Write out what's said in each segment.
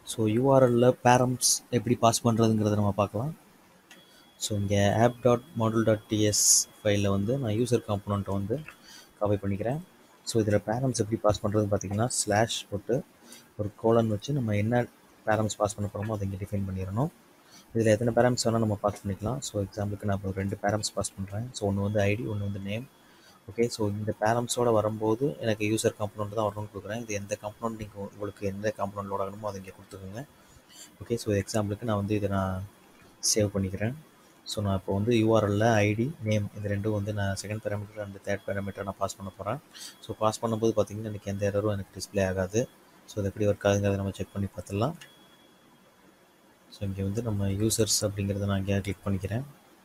so யூஆர்எல்ல பேரம்ஸ் எப்படி pass பண்ணுறதுங்கிறத நம்ம பார்க்கலாம் ஸோ இங்கே app dot model dot TS ஃபைலில் வந்து நான் யூசர் காம்பனண்ட்டை வந்து காப்பி பண்ணிக்கிறேன் ஸோ இதில் பேரம்ஸ் எப்படி பாஸ் பண்ணுறதுன்னு பார்த்தீங்கன்னா ஸ்லாஷ் போட்டு ஒரு கோலன் வச்சு நம்ம என்ன பேரம்ஸ் பாஸ் பண்ண போகிறோமோ அதை இங்கே டிஃபைன் பண்ணிடணும் இதில் எத்தனை பேரம்ஸ் வேணால் நம்ம பாஸ் பண்ணிக்கலாம் ஸோ எக்ஸாம்பிளுக்கு நான் இப்போ ரெண்டு பேரம்ஸ் பாஸ் பண்ணுறேன் ஸோ ஒன்று வந்து ஐடி ஒன்று வந்து நேம் ஓகே ஸோ இந்த பேரம்ஸோட வரும்போது எனக்கு யூசர் காம்பனண்ட் தான் வரணும்னு கொடுக்குறேன் இது எந்த காம்பனண்ட் நீங்கள் உங்களுக்கு எந்த காம்பனண்ட் லோட் ஆகணுமோ அதை இங்கே கொடுத்துக்கோங்க ஓகே ஸோ எக்ஸாம்பிளுக்கு நான் வந்து இதை நான் சேவ் பண்ணிக்கிறேன் ஸோ நான் இப்போ வந்து யூஆர்எல்ல ஐடி நேம் இது ரெண்டும் வந்து நான் second parameter and third parameter நான் பாஸ் பண்ண போகிறேன் ஸோ பாஸ் பண்ணும்போது பார்த்தீங்கன்னா எனக்கு எந்த எரரும் எனக்கு டிஸ்பிளே ஆகாது ஸோ அது எப்படி ஒர்க் ஆகுங்கிறத நம்ம செக் பண்ணி பார்த்துடலாம் ஸோ இங்கே வந்து நம்ம யூசர்ஸ் அப்படிங்கிறத நான் இங்கே கிளிக் பண்ணிக்கிறேன்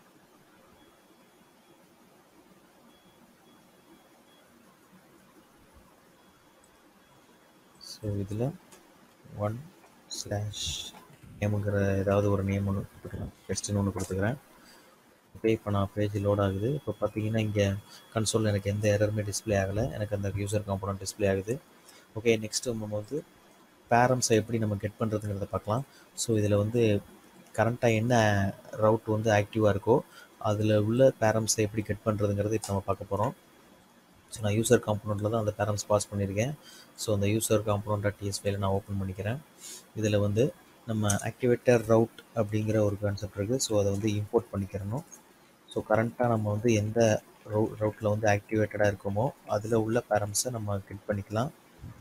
ஸோ இதில் ஒன் ஸ்லாஷ் நேமுங்கிற ஏதாவது ஒரு நேம் ஒன்று கொடுத்துக்கலாம் டெஸ்ட்டுன்னு ஒன்று கொடுத்துக்கிறேன் ஓகே இப்போ நான் பேஜ் லோட் ஆகுது இப்போ பார்த்தீங்கன்னா இங்கே கன்சோலில் எனக்கு எந்த எரருமே டிஸ்பிளே ஆகலை எனக்கு அந்த யூசர் காம்பனண்ட் டிஸ்பிளே ஆகுது ஓகே நெக்ஸ்ட்டு நம்ம வந்து பேரம்ஸை எப்படி நம்ம கெட் பண்ணுறதுங்கிறத பார்க்கலாம் ஸோ இதில் வந்து கரண்ட்டாக என்ன ரவுட் வந்து ஆக்டிவாக இருக்கோ அதில் உள்ள பேரம்ஸை எப்படி கெட் பண்ணுறதுங்கிறது இப்போ நம்ம பார்க்க போகிறோம் ஸோ நான் யூசர் காம்பனண்ட்டில் தான் அந்த பேரம்ஸ் பாஸ் பண்ணியிருக்கேன் ஸோ அந்த யூசர் காம்பனண்ட் டாட் டிஎஸ்பியில் நான் ஓப்பன் பண்ணிக்கிறேன் இதில் வந்து நம்ம ஆக்டிவேட்டர் ரவுட் அப்படிங்கிற ஒரு கான்செப்ட் இருக்குது ஸோ அதை வந்து இம்போர்ட் பண்ணிக்கிறணும் ஸோ கரண்ட்டாக நம்ம வந்து எந்த ரவு ரவுட்டில் வந்து ஆக்டிவேட்டடாக இருக்கோமோ அதில் உள்ள பேரம்ஸை நம்ம கிளிக் பண்ணிக்கலாம்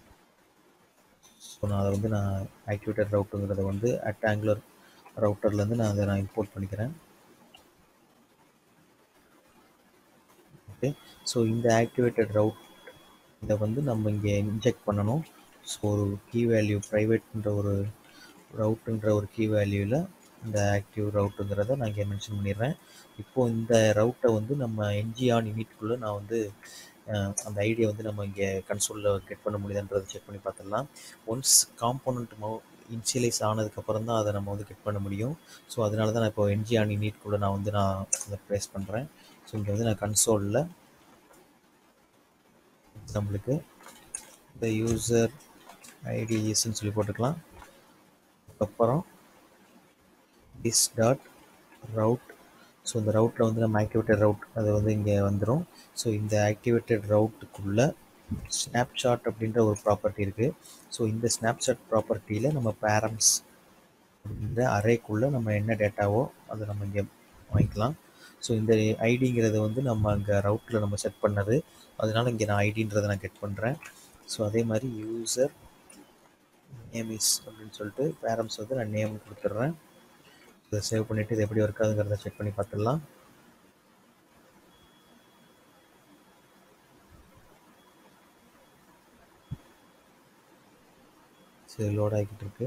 ஸோ நான் அதை வந்து நான் ஆக்டிவேட்டட் ரவுட்டுங்கிறத வந்து அட்டாங்குலர் ரவுட்டர்லேருந்து நான் அதை நான் இம்போர்ட் பண்ணிக்கிறேன் ஓகே ஸோ இந்த ஆக்டிவேட்டட் ரவுட் இதை வந்து நம்ம இங்கே இன்ஜெக்ட் பண்ணணும் ஸோ ஒரு கீ வேல்யூ ப்ரைவேட்ன்ற ஒரு ரவுட்டுன்ற ஒரு கீ வேல்யூவில் இந்த ஆக்டிவ் ரவுட்டுங்கிறத நான் இங்கே மென்ஷன் பண்ணிடுறேன் இப்போது இந்த ரவுட்டை வந்து நம்ம என்ஜி ஆன் யூனிட்குள்ளே நான் வந்து அந்த ஐடியை வந்து நம்ம இங்கே கன்சோலில் கெட் பண்ண முடியுதுன்றதை செக் பண்ணி பார்த்துடலாம் ஒன்ஸ் காம்போனண்ட் மோ இன்சியலைஸ் ஆனதுக்கப்புறம் தான் அதை நம்ம வந்து கெட் பண்ண முடியும் ஸோ அதனால தான் நான் இப்போ என்ஜி ஆன் யூனிட்குள்ளே நான் வந்து நான் அதை ப்ளேஸ் பண்ணுறேன் ஸோ இங்கே வந்து நான் கன்சோலில் எக்ஸாம்பிளுக்கு இந்த யூசர் ஐடிஎஸ்ன்னு சொல்லி போட்டுக்கலாம் அதுக்கப்புறம் திஸ் டாட் ரவுட் ஸோ இந்த ரவுட்டில் வந்து நம்ம ஆக்டிவேட்டட் ரவுட் அது வந்து இங்கே வந்துடும் ஸோ இந்த ஆக்டிவேட்டட் ரவுட்டுக்குள்ளே ஸ்னாப்ஷாட் அப்படின்ற ஒரு ப்ராப்பர்ட்டி இருக்குது ஸோ இந்த ஸ்னாப்ஷாட் ப்ராப்பர்ட்டியில் நம்ம பேரம்ஸ் அப்படின்ற அரேக்குள்ளே நம்ம என்ன டேட்டாவோ அதை நம்ம இங்கே வாங்கிக்கலாம் ஸோ இந்த ஐடிங்கிறத வந்து நம்ம அங்கே ரவுட்டில் நம்ம செட் பண்ணது அதனால் இங்கே நான் ஐடின்றதை நான் கெட் பண்ணுறேன் ஸோ அதே மாதிரி யூசர் நேம் இஸ் அப்படின்னு சொல்லிட்டு பேரம்ஸ் வந்து நான் நேம் கொடுத்துட்றேன் இதை சேவ் பண்ணிவிட்டு இது எப்படி ஒர்க் ஆகுங்கிறத செக் பண்ணி பார்த்துடலாம் சரி லோட் ஆகிக்கிட்டு இருக்கு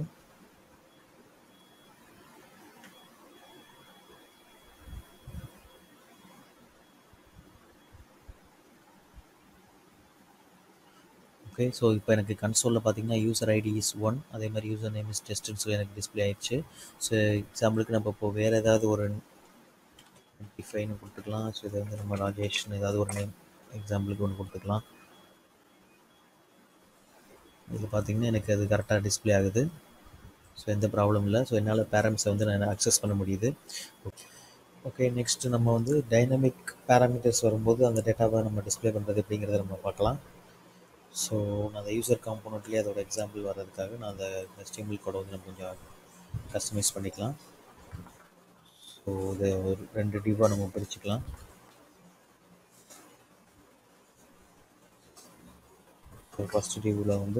ஓகே ஸோ இப்போ எனக்கு கன்சோலில் பார்த்தீங்கன்னா யூசர் ஐடி இஸ் ஒன் அதே மாதிரி யூசர் நேம் இஸ் டெஸ்ட்னு சொல்லி எனக்கு டிஸ்பிளே ஆயிடுச்சு ஸோ எக்ஸாம்பிளுக்கு நம்ம இப்போ வேறு ஏதாவது ஒரு டுவெண்ட்டி ஃபைவ்னு கொடுத்துக்கலாம் ஸோ இதை வந்து நம்ம ராஜேஷ்னு ஏதாவது ஒரு நேம் எக்ஸாம்பிளுக்கு ஒன்று கொடுத்துக்கலாம் இது பார்த்தீங்கன்னா எனக்கு அது கரெக்டாக டிஸ்பிளே ஆகுது ஸோ எந்த ப்ராப்ளம் இல்லை ஸோ என்னால் பேரம்ஸை வந்து நான் அக்சஸ் பண்ண முடியுது ஓகே நெக்ஸ்ட் நம்ம வந்து டைனமிக் பேராமீட்டர்ஸ் வரும்போது அந்த டேட்டாவை நம்ம டிஸ்பிளே பண்ணுறது எப்படிங்கிறத நம்ம பார்க்கலாம் ஸோ நான் அந்த யூசர் காம்போனண்ட்லேயே அதோட எக்ஸாம்பிள் வர்றதுக்காக நான் அந்த ஹெச்டிஎம்எல் கோடை வந்து நம்ம கொஞ்சம் கஸ்டமைஸ் பண்ணிக்கலாம் ஸோ இதை ஒரு ரெண்டு டிவாக நம்ம பிரிச்சுக்கலாம் ஸோ ஃபஸ்ட் டிவியில் வந்து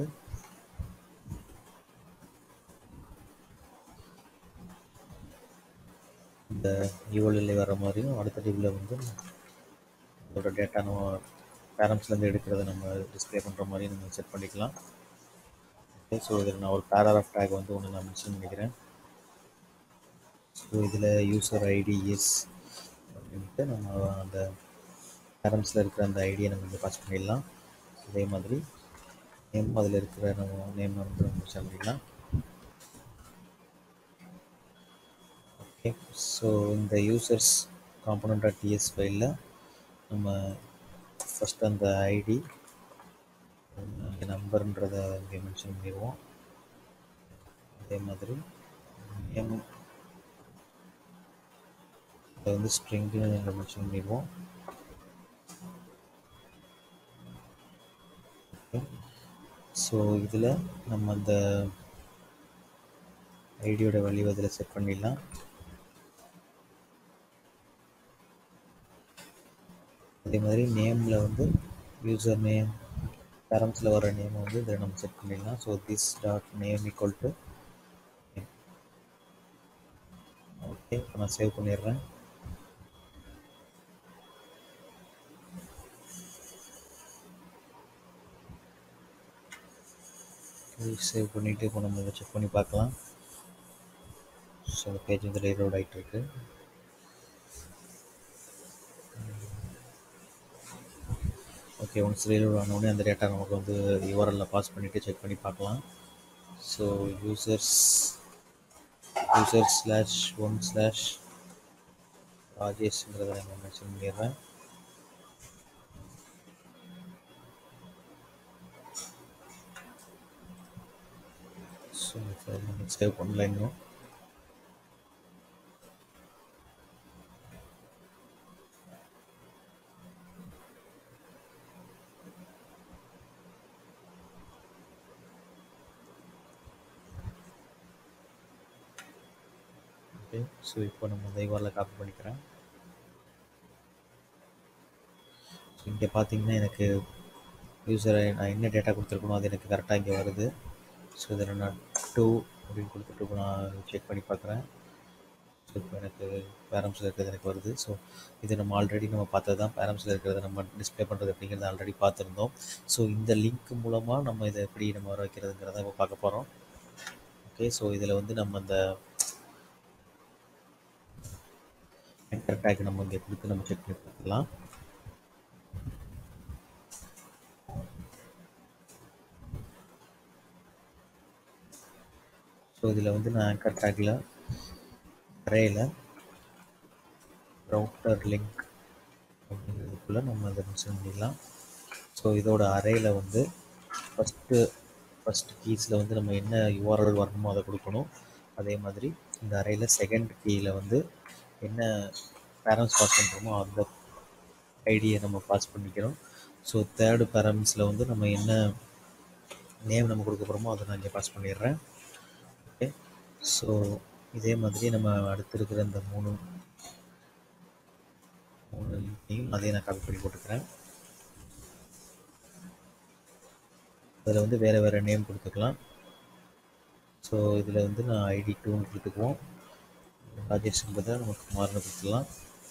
இந்த யூஎல்எல்ஏ வர மாதிரியும் அடுத்த டிவியில் வந்து அதோட டேட்டா நம்ம பேரண்ட்ஸ்லேருந்து எடுக்கிறத நம்ம டிஸ்பிளே பண்ணுற மாதிரி நம்ம செட் பண்ணிக்கலாம் ஓகே ஸோ இதில் நான் ஒரு பேராகிராஃப் டேக் வந்து ஒன்று நான் மென்ஷன் பண்ணிக்கிறேன் ஸோ இதில் யூசர் ஐடி இஸ் அப்படின்ட்டு நம்ம அந்த பேரண்ட்ஸில் இருக்கிற அந்த ஐடியை நம்ம இங்கே பாஸ் பண்ணிடலாம் அதே மாதிரி நேம் அதில் இருக்கிற நம்ம நேம் வந்து நம்ம மென்ஷன் பண்ணிக்கலாம் ஓகே ஸோ இந்த யூசர்ஸ் காம்பனண்ட் டாட் டிஎஸ் ஃபைலில் நம்ம ஃபஸ்ட் அந்த ஐடி நம்பர்ன்றதை இங்கே மென்ஷன் பண்ணிடுவோம் அதே மாதிரி நேம் அதை வந்து ஸ்ட்ரிங்கு மென்ஷன் பண்ணிடுவோம் ஸோ இதில் நம்ம அந்த ஐடியோட வேல்யூ அதில் செட் பண்ணிடலாம் அதே மாதிரி நேமில் வந்து யூசர் நேம் பேரண்ட்ஸில் வர நேம் வந்து இதில் நம்ம செட் பண்ணிடலாம் so this dot name equal to okay இப்போ நான் சேவ் பண்ணிடுறேன் சேவ் பண்ணிவிட்டு இப்போ நம்ம இதை செக் பண்ணி பார்க்கலாம் ஸோ பேஜ் வந்து ரீலோட் ஆகிட்டு இருக்கு ஓகே ஒன்ஸ் ரீலோட் ஆனோடனே அந்த டேட்டா நமக்கு வந்து யூஆர்எல்ல பாஸ் பண்ணிவிட்டு செக் பண்ணி பார்க்கலாம் so users user slash one slash ராஜேஷ்ங்கிறத நான் மென்ஷன் பண்ணிடுறேன் ஸோ நம்ம சேவ் பண்ணல இன்னும் ஓகே ஸோ இப்போ நம்ம இந்த யூஆரில் காப்பி பண்ணிக்கிறேன் ஸோ இங்கே பார்த்தீங்கன்னா எனக்கு யூசரை நான் என்ன டேட்டா கொடுத்துருக்கணும் அது எனக்கு கரெக்டாக இங்கே வருது ஸோ இதில் நான் டூ அப்படின்னு கொடுத்துட்டு இப்போ நான் செக் பண்ணி பார்க்குறேன் ஸோ இப்போ எனக்கு பேரம்ஸில் இருக்கிறது எனக்கு வருது ஸோ இது நம்ம ஆல்ரெடி நம்ம பார்த்தது தான் பேரம்ஸில் இருக்கிறத நம்ம டிஸ்பிளே பண்ணுறது அப்படிங்கிறத ஆல்ரெடி பார்த்துருந்தோம் ஸோ இந்த லிங்க் மூலமாக நம்ம இதை எப்படி நம்ம வர வைக்கிறதுங்கிறத இப்போ பார்க்க போகிறோம் ஓகே ஸோ இதில் வந்து நம்ம இந்த என்டர் டேக் நம்ம இங்கே கொடுத்து நம்ம செக் பண்ணி பார்க்கலாம் ஸோ இதில் வந்து நான் ஆங்கர் டேக்கில் அரேயில் ரவுட்டர் லிங்க் அப்படிங்கிறதுக்குள்ளே நம்ம அதை மென்ஷன் பண்ணிடலாம் ஸோ இதோட அரேயில் வந்து ஃபஸ்ட்டு ஃபஸ்ட் கீஸில் வந்து நம்ம என்ன யூஆர்எல் வரணுமோ அதை கொடுக்கணும் அதே மாதிரி இந்த அரேயில் செகண்ட் கீயில் வந்து என்ன பேரண்ட்ஸ் பாஸ் பண்ணுறோமோ அந்த ஐடியை நம்ம பாஸ் பண்ணிக்கிறோம் ஸோ தேர்டு பேரண்ட்ஸில் வந்து நம்ம என்ன நேம் நம்ம கொடுக்க போகிறோமோ அதை நான் இங்கே பாஸ் பண்ணிடுறேன் ஓகே ஸோ இதே மாதிரி நம்ம அடுத்து இருக்கிற இந்த மூணு மூணு லிங்கையும் அதையும் நான் காப்பி பண்ணி போட்டுக்கிறேன் அதில் வந்து வேறு வேறு நேம் கொடுத்துக்கலாம் ஸோ இதில் வந்து நான் ஐடி டூன்னு கொடுத்துக்குவோம் ராஜேஷ் பதிலாக நமக்கு குமார்னு கொடுத்துக்கலாம்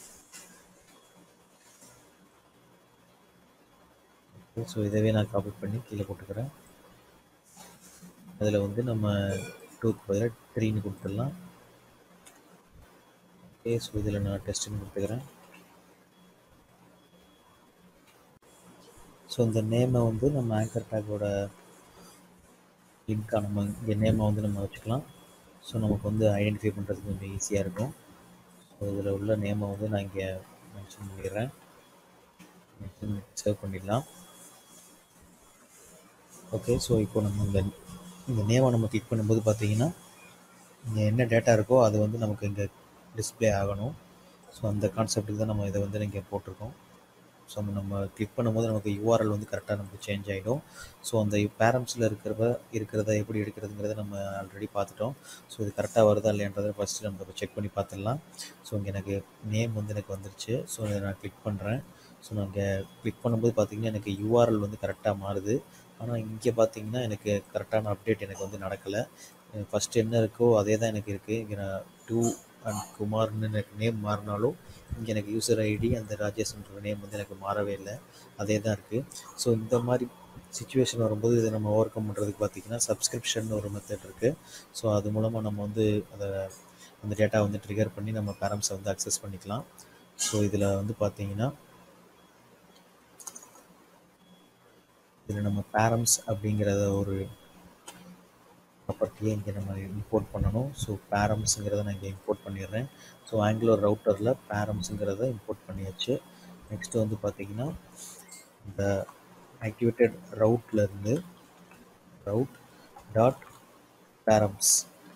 ஓகே ஸோ இதவே நான் காப்பி பண்ணி கீழே போட்டுக்கிறேன் அதில் வந்து நம்ம டூக்கு பதிலாக த்ரீன்னு கொடுத்துடலாம் ஓகே ஸோ இதில் நான் டெஸ்ட்டுன்னு கொடுத்துக்கிறேன் ஸோ இந்த நேமை வந்து நம்ம ஆங்கர் டேக்கோட லிங்காக நம்ம இங்கே நேமை வந்து நம்ம வச்சுக்கலாம் ஸோ நமக்கு வந்து ஐடென்டிஃபை பண்ணுறதுக்கு கொஞ்சம் ஈஸியாக இருக்கும் ஸோ இதில் உள்ள நேமை வந்து நான் இங்கே மென்ஷன் பண்ணிடுறேன் மென்ஷன் சேவ் பண்ணிடலாம் ஓகே ஸோ இப்போ நம்ம இந்த இந்த நேமை நம்ம கிளிக் பண்ணும்போது பார்த்தீங்கன்னா இங்கே என்ன டேட்டா இருக்கோ அது வந்து நமக்கு இங்கே டிஸ்பிளே ஆகணும் ஸோ அந்த கான்செப்ட்டுக்கு தான் நம்ம இதை வந்து இங்கே போட்டிருக்கோம் ஸோ நம்ம கிளிக் பண்ணும்போது நமக்கு யூஆர்எல் வந்து கரெக்டாக நமக்கு சேஞ்ச் ஆகிடும் ஸோ அந்த பேரண்ட்ஸில் இருக்கிறத இருக்கிறத எப்படி எடுக்கிறதுங்கிறத நம்ம ஆல்ரெடி பார்த்துட்டோம் ஸோ இது கரெக்டாக வருதா இல்லையன்றதை ஃபஸ்ட்டு நம்ம செக் பண்ணி பார்த்துடலாம் ஸோ இங்கே எனக்கு நேம் வந்து எனக்கு வந்துருச்சு ஸோ இதை நான் கிளிக் பண்ணுறேன் ஸோ நான் இங்கே கிளிக் பண்ணும்போது பார்த்தீங்கன்னா எனக்கு யூஆர்எல் வந்து கரெக்டாக மாறுது ஆனால் இங்கே பார்த்தீங்கன்னா எனக்கு கரெக்டான அப்டேட் எனக்கு வந்து நடக்கலை ஃபஸ்ட்டு என்ன இருக்கோ அதே தான் எனக்கு இருக்குது இங்கே நான் டூ அண்ட் குமார்னு எனக்கு நேம் மாறினாலும் இங்கே எனக்கு யூசர் ஐடி அந்த ராஜேஷ்ன்ற நேம் வந்து எனக்கு மாறவே இல்லை அதே தான் இருக்குது ஸோ இந்த மாதிரி சுச்சுவேஷன் வரும்போது இதை நம்ம ஓவர் கம் பண்ணுறதுக்கு பார்த்திங்கன்னா சப்ஸ்கிரிப்ஷன் ஒரு மெத்தட் இருக்குது ஸோ அது மூலமாக நம்ம வந்து அதை அந்த டேட்டா வந்து ட்ரிகர் பண்ணி நம்ம பேரண்ட்ஸை வந்து அக்சஸ் பண்ணிக்கலாம் ஸோ இதில் வந்து பார்த்தீங்கன்னா இதில் நம்ம பேரண்ட்ஸ் அப்படிங்கிறத ஒரு ப்ராப்பர்ட்டியை இங்கே நம்ம இம்போர்ட் பண்ணணும் ஸோ பேரம்ஸுங்கிறத நான் இங்கே இம்போர்ட் பண்ணிடுறேன் ஸோ ஆங்குலர் ரவுட்டரில் பேரம்ஸுங்கிறத இம்போர்ட் பண்ணியாச்சு நெக்ஸ்ட்டு வந்து பார்த்திங்கன்னா இந்த ஆக்டிவேட்டட் ரவுட்லேருந்து ரவுட் டாட் பேரம்ஸ்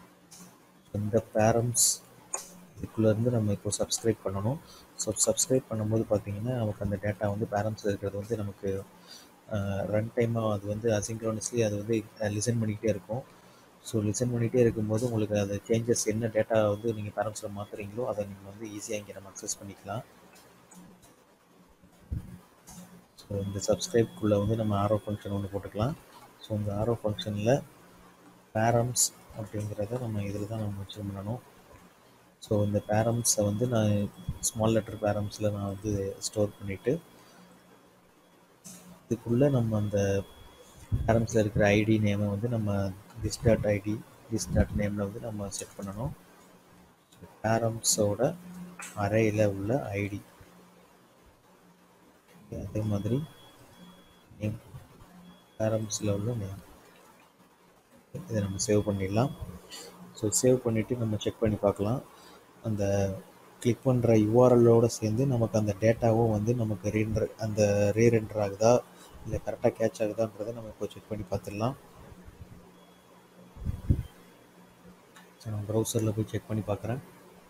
இந்த பேரண்ட்ஸ் இதுக்குள்ளேருந்து நம்ம இப்போ சப்ஸ்கிரைப் பண்ணணும் ஸோ சப்ஸ்கிரைப் பண்ணும்போது பார்த்தீங்கன்னா நமக்கு அந்த டேட்டா வந்து பேரண்ட்ஸில் இருக்கிறது வந்து நமக்கு ரன் டைமாக அது வந்து அசிங்க்ரோனஸ்லி அது வந்து லிசன் பண்ணிக்கிட்டே இருக்கும் ஸோ லிசன் பண்ணிகிட்டே இருக்கும்போது உங்களுக்கு அது சேஞ்சஸ் என்ன டேட்டா வந்து நீங்கள் பேரண்ட்ஸில் மாற்றுறீங்களோ அதை நீங்கள் வந்து ஈஸியாக இங்கே நம்ம அக்சஸ் பண்ணிக்கலாம் ஸோ இந்த சப்ஸ்கிரைப்குள்ளே வந்து நம்ம ஆரோ ஃபங்க்ஷன் ஒன்று போட்டுக்கலாம் ஸோ இந்த ஆரோ ஃபங்க்ஷனில் பேரண்ட்ஸ் அப்படிங்கிறத நம்ம இதில் தான் நம்ம வச்சு பண்ணணும் ஸோ இந்த பேரண்ட்ஸை வந்து நான் ஸ்மால் லெட்டர் பேரண்ட்ஸில் நான் வந்து ஸ்டோர் பண்ணிவிட்டு இதுக்குள்ளே நம்ம அந்த பேரண்ட்ஸில் இருக்கிற ஐடி நேமை வந்து நம்ம this dot ID this dot நேமில் வந்து நம்ம செட் பண்ணணும் பேரண்ட்ஸோட அறையில் உள்ள ஐடி அதே மாதிரி நேம் பேரண்ட்ஸில் உள்ள நேம் இதை நம்ம சேவ் பண்ணிடலாம் ஸோ சேவ் பண்ணிவிட்டு நம்ம செக் பண்ணி பார்க்கலாம் அந்த கிளிக் பண்ணுற யூஆர்எல்லோடு சேர்ந்து நமக்கு அந்த டேட்டாவும் வந்து நமக்கு ரீண்டர் அந்த ரீரெண்டர் ஆகுதா இல்லை கரெக்டாக கேட்ச் ஆகுதான்றதை நம்ம இப்போ செக் பண்ணி பார்த்துடலாம் ஸோ நான் ப்ரௌசரில் போய் செக் பண்ணி பார்க்குறேன்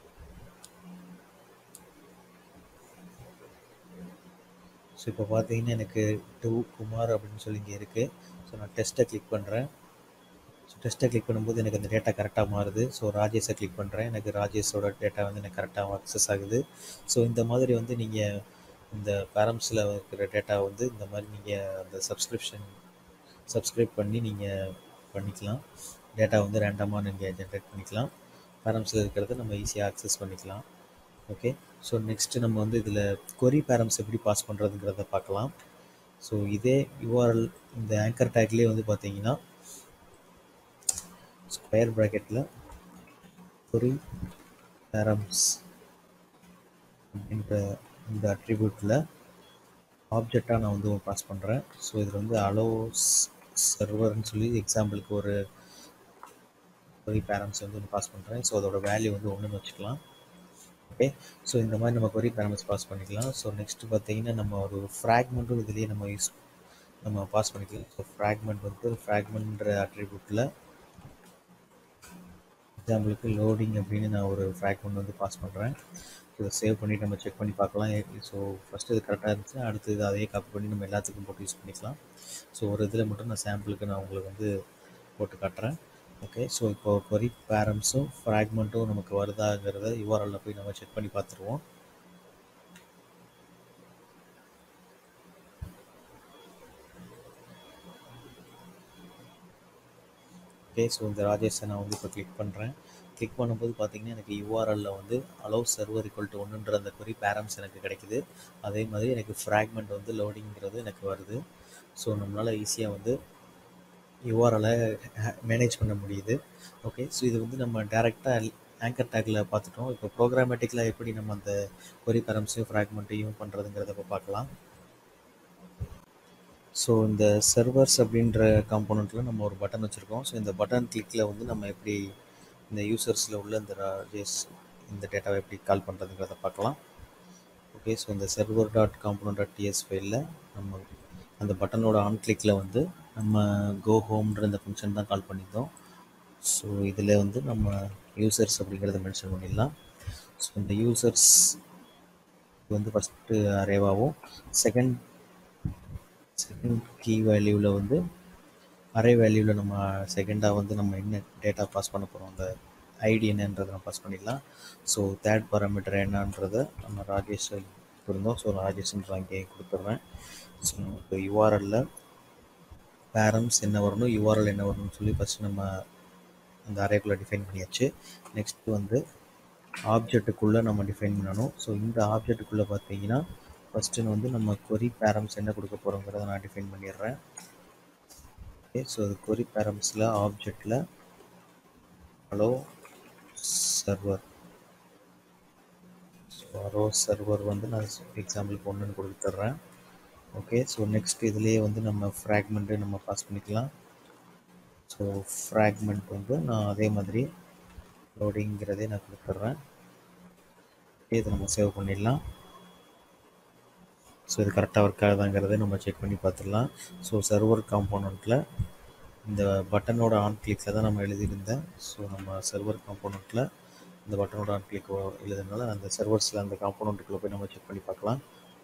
ஸோ இப்போ பார்த்தீங்கன்னா எனக்கு டூ குமார் அப்படின்னு சொல்லி இங்கே இருக்குது ஸோ நான் டெஸ்ட்டை கிளிக் பண்ணுறேன் ஸோ டெஸ்ட்டை கிளிக் பண்ணும்போது எனக்கு அந்த டேட்டா கரெக்டாக மாறுது ஸோ ராஜேஷை கிளிக் பண்ணுறேன் எனக்கு ராஜேஷோட டேட்டா வந்து எனக்கு கரெக்டாக அக்சஸ் ஆகுது ஸோ இந்த மாதிரி வந்து நீங்கள் இந்த பேரம்ஸில் இருக்கிற டேட்டா வந்து இந்த மாதிரி நீங்கள் அந்த சப்ஸ்கிரிப்ஷன் சப்ஸ்கிரைப் பண்ணி நீங்கள் பண்ணிக்கலாம் டேட்டா வந்து ரேண்டமாக நீங்கள் ஜென்ரேட் பண்ணிக்கலாம் பேரம்ஸில் இருக்கிறத நம்ம ஈஸியாக அக்சஸ் பண்ணிக்கலாம் ஓகே ஸோ நெக்ஸ்ட்டு நம்ம வந்து இதில் கொரி பேரம்ஸ் எப்படி பாஸ் பண்ணுறதுங்கிறத பார்க்கலாம் ஸோ இதே யூஆர்எல் இந்த ஆங்கர் டேக்லேயே வந்து பார்த்தீங்கன்னா ஸ்கொயர் ப்ராக்கெட்டில் கொரி பேரம்ஸ் அப்படின்ற இந்த அட்ரிபியூட்டில் ஆப்ஜெக்டாக நான் வந்து பாஸ் பண்ணுறேன் ஸோ இதில் வந்து அலோ சர்வர்னு சொல்லி எக்ஸாம்பிளுக்கு ஒரு கொரி பேரம்ஸ் வந்து ஒன்று பாஸ் பண்ணுறேன் ஸோ அதோட வேல்யூ வந்து ஒன்றுன்னு வச்சுக்கலாம் ஓகே ஸோ இந்த மாதிரி நம்ம கொரி பேரம்ஸ் பாஸ் பண்ணிக்கலாம் ஸோ நெக்ஸ்ட்டு பார்த்தீங்கன்னா நம்ம ஒரு ஃப்ராக்மெண்ட்டும் இதுலேயே நம்ம யூஸ் நம்ம பாஸ் பண்ணிக்கலாம் ஸோ ஃப்ராக்மெண்ட் வந்து ஃப்ராக்மெண்ட்ன்ற அட்ரிபியூட்டில் எக்ஸாம்பிளுக்கு லோடிங் அப்படின்னு நான் ஒரு ஃப்ராக்மெண்ட் வந்து பாஸ் பண்ணுறேன் இதை சேவ் பண்ணிவிட்டு நம்ம செக் பண்ணி பார்க்கலாம் ஸோ ஃபஸ்ட்டு இது கரெக்டாக இருந்துச்சு அடுத்து இது அதையே காப்பி பண்ணி நம்ம எல்லாத்துக்கும் போட்டு யூஸ் பண்ணிக்கலாம் ஸோ ஒரு இதில் மட்டும் நான் சாம்பிளுக்கு நான் உங்களுக்கு வந்து போட்டு காட்டுறேன் ஓகே ஸோ இப்போ கொரி பேரம்ஸும் ஃப்ராக்மெண்ட்டும் நமக்கு வருதாங்கிறத யூஆர்எல்ல போய் நம்ம செக் பண்ணி பார்த்துருவோம் ஓகே ஸோ இந்த ராஜேஷை நான் வந்து இப்போ கிளிக் பண்ணுறேன் கிளிக் பண்ணும்போது பார்த்தீங்கன்னா எனக்கு யூஆர்எல்ல வந்து அலோவ் சர்வர் ஈக்குவல் டு ஒன்றுன்ற அந்த கொரி பேரம்ஸ் எனக்கு கிடைக்குது அதே மாதிரி எனக்கு ஃப்ராக்மெண்ட் வந்து லோடிங்கிறது எனக்கு வருது ஸோ நம்மளால் ஈஸியாக வந்து யூஆர்எலை மேனேஜ் பண்ண முடியுது ஓகே ஸோ இது வந்து நம்ம டேரெக்டாக ஆங்கர் டேக்கில் பார்த்துட்டோம் இப்போ ப்ரோக்ராமேட்டிக்கில் எப்படி நம்ம அந்த கொரி பேரம்ஸையும் ஃப்ராக்மெண்ட்டையும் பண்ணுறதுங்கிறத இப்போ பார்க்கலாம் ஸோ இந்த சர்வர்ஸ் அப்படின்ற காம்போனண்ட்டில் நம்ம ஒரு பட்டன் வச்சுருக்கோம் ஸோ இந்த பட்டன் கிளிக்கில் வந்து நம்ம எப்படி இந்த யூசர்ஸில் உள்ள இந்த ராஜேஷ் இந்த டேட்டாவை எப்படி கால் பண்ணுறதுங்கிறத பார்க்கலாம் ஓகே ஸோ இந்த server dot component dot TS ஃபைலில் நம்ம அந்த பட்டனோட ஆன் கிளிக்கில் வந்து நம்ம கோ ஹோம்ன்ற இந்த ஃபங்க்ஷன் தான் கால் பண்ணியிருந்தோம் ஸோ இதில் வந்து நம்ம யூசர்ஸ் அப்படிங்கிறத மென்ஷன் பண்ணிடலாம் ஸோ இந்த யூசர்ஸ் வந்து ஃபஸ்ட்டு அரேவாகவும் செகண்ட் செகண்ட் கீ வேல்யூவில் வந்து அரே வேல்யூவில் நம்ம செகண்டாக வந்து நம்ம என்ன டேட்டா பாஸ் பண்ண போகிறோம் அந்த ஐடி என்னன்றதை நம்ம பாஸ் பண்ணிடலாம் ஸோ தேர்ட் பாராமீட்டர் என்னன்றதை நம்ம ராஜேஷ் இருந்தோம் ஸோ ராஜேஷ்ன்ற அங்கே கொடுத்துட்றேன் ஸோ நமக்கு யூஆர்எல்ல பேரம்ஸ் என்ன வரணும் யூஆர்எல் என்ன வரணும்னு சொல்லி ஃபஸ்ட்டு நம்ம அந்த அரேக்குள்ளே டிஃபைன் பண்ணியாச்சு நெக்ஸ்ட் வந்து ஆப்ஜெக்ட்டுக்குள்ளே நம்ம டிஃபைன் பண்ணணும் ஸோ இந்த ஆப்ஜெக்ட்டுக்குள்ளே பார்த்தீங்கன்னா ஃபஸ்ட்டு வந்து நம்ம கொரி பேரம்ஸ் என்ன கொடுக்க போகிறோங்கிறத நான் டிஃபைன் பண்ணிடுறேன் ஓகே ஸோ அது கொரி பேரம்ஸில் ஆப்ஜெக்டில் hello server so hello server வந்து நான் எக்ஸாம்பிளுக்கு ஒன்றுன்னு கொடுத்துட்றேன் ஓகே ஸோ நெக்ஸ்ட் இதுலேயே வந்து நம்ம ஃப்ராக்மெண்ட்டு நம்ம பாஸ் பண்ணிக்கலாம் ஸோ ஃப்ராக்மெண்ட் வந்து நான் அதே மாதிரி லோடிங்கிறதே நான் கொடுத்துட்றேன் இதை நம்ம சேவ் பண்ணிடலாம் ஸோ இது கரெக்டாக ஒர்க் ஆகுதாங்கிறத நம்ம செக் பண்ணி பார்த்துடலாம் ஸோ சர்வர் காம்போனண்ட்டில் இந்த பட்டனோட ஆன் கிளிக்கில் தான் நம்ம எழுதியிருந்தேன் ஸோ நம்ம சர்வர் காம்போனண்ட்டில் இந்த பட்டனோட ஆன் கிளிக் எழுதுனால அந்த சர்வர்ஸில் அந்த காம்போனண்ட்டுக்குள்ளே போய் நம்ம செக் பண்ணி பார்க்கலாம்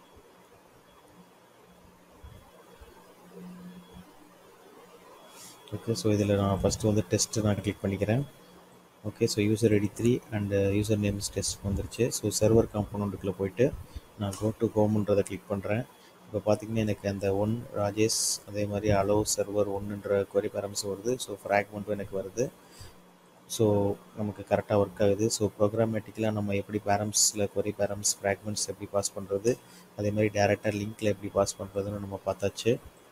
ஓகே ஸோ இதில் நான் ஃபஸ்ட்டு வந்து டெஸ்ட்டு நான் கிளிக் பண்ணிக்கிறேன் okay so user ID three and user names test வந்துருச்சு ஸோ சர்வர் காம்போனண்ட்டுக்குள்ளே போயிட்டு நான் கோ டு ஹோம்ன்றதை கிளிக் பண்ணுறேன் இப்போ பார்த்தீங்கன்னா எனக்கு அந்த ஒன் ராஜேஷ் அதே மாதிரி அலோ சர்வர் ஒன்றுன்ற கொரி பேரம்ஸ் வருது ஸோ ஃப்ராக்மெண்ட்டும் எனக்கு வருது ஸோ நமக்கு கரெக்டாக ஒர்க் ஆகுது ஸோ ப்ரோக்ராமேட்டிக்கலாக நம்ம எப்படி பேரம்ஸில் கொரி பேரம்ஸ் ஃப்ராக்மெண்ட்ஸ் எப்படி பாஸ் பண்ணுறது அதே மாதிரி டேரெக்டாக லிங்க்கில் எப்படி பாஸ் பண்ணுறதுன்னு நம்ம பார்த்தாச்சு